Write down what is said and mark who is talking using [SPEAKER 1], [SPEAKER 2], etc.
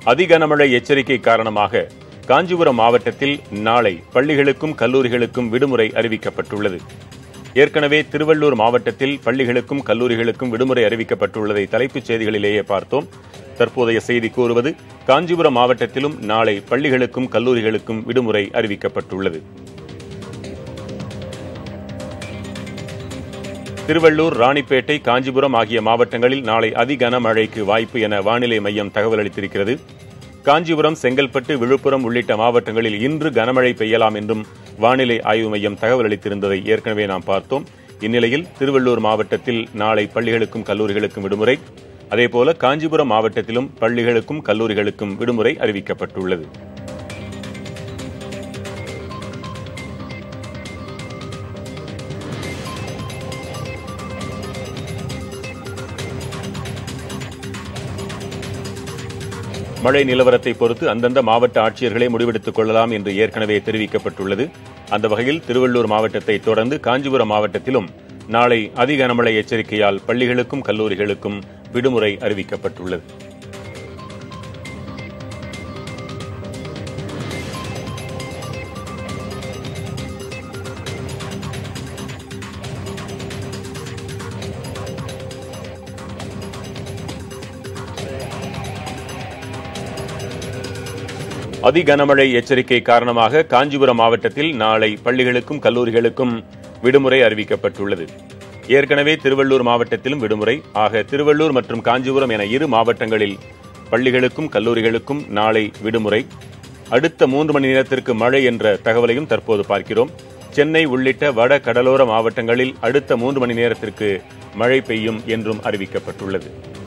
[SPEAKER 1] அதிகனமழை எச்சரிக்கை காரணமாக காஞ்சிபுரம் மாவட்டத்தில் நாளை பள்ளிகளுக்கும் கல்லூரிகளுக்கும் விடுமுறை அறிவிக்கப்பட்டுள்ளது ஏற்கனவே திருவள்ளூர் மாவட்டத்தில் பள்ளிகளுக்கும் கல்லூரிகளுக்கும் விடுமுறை அறிவிக்கப்பட்டுள்ளதை தலைப்புச் செய்திகளிலேயே பார்த்தோம் தற்போதைய செய்தி கூறுவது காஞ்சிபுரம் மாவட்டத்திலும் நாளை பள்ளிகளுக்கும் கல்லூரிகளுக்கும் விடுமுறை அறிவிக்கப்பட்டுள்ளது திருவள்ளூர் ராணிப்பேட்டை காஞ்சிபுரம் ஆகிய மாவட்டங்களில் நாளை அதி கனமழைக்கு வாய்ப்பு என வானிலை மையம் தகவல் அளித்திருக்கிறது காஞ்சிபுரம் செங்கல்பட்டு விழுப்புரம் உள்ளிட்ட மாவட்டங்களில் இன்று கனமழை பெய்யலாம் என்றும் வானிலை ஆய்வு மையம் தகவல் அளித்திருந்ததை ஏற்கனவே நாம் பார்த்தோம் இந்நிலையில் திருவள்ளூர் மாவட்டத்தில் நாளை பள்ளிகளுக்கும் கல்லூரிகளுக்கும் விடுமுறை அதேபோல காஞ்சிபுரம் மாவட்டத்திலும் பள்ளிகளுக்கும் கல்லூரிகளுக்கும் விடுமுறை அறிவிக்கப்பட்டுள்ளது மழை நிலவரத்தை பொறுத்து அந்தந்த மாவட்ட ஆட்சியர்களே முடிவெடுத்துக் கொள்ளலாம் என்று ஏற்கனவே தெரிவிக்கப்பட்டுள்ளது அந்த வகையில் திருவள்ளூர் மாவட்டத்தை தொடர்ந்து காஞ்சிபுரம் மாவட்டத்திலும் நாளை அதி கனமழை எச்சரிக்கையால் பள்ளிகளுக்கும் கல்லூரிகளுக்கும் விடுமுறை அறிவிக்கப்பட்டுள்ளது அதி கனமழை எச்சரிக்கை காரணமாக காஞ்சிபுரம் மாவட்டத்தில் நாளை பள்ளிகளுக்கும் கல்லூரிகளுக்கும் விடுமுறை அறிவிக்கப்பட்டுள்ளது ஏற்கனவே திருவள்ளூர் மாவட்டத்திலும் விடுமுறை ஆக திருவள்ளூர் மற்றும் காஞ்சிபுரம் என இரு மாவட்டங்களில் பள்ளிகளுக்கும் கல்லூரிகளுக்கும் நாளை விடுமுறை அடுத்த மூன்று மணி நேரத்திற்கு மழை என்ற தகவலையும் தற்போது பார்க்கிறோம் சென்னை உள்ளிட்ட வட கடலோர மாவட்டங்களில் அடுத்த மூன்று மணி நேரத்திற்கு மழை பெய்யும் என்றும் அறிவிக்கப்பட்டுள்ளது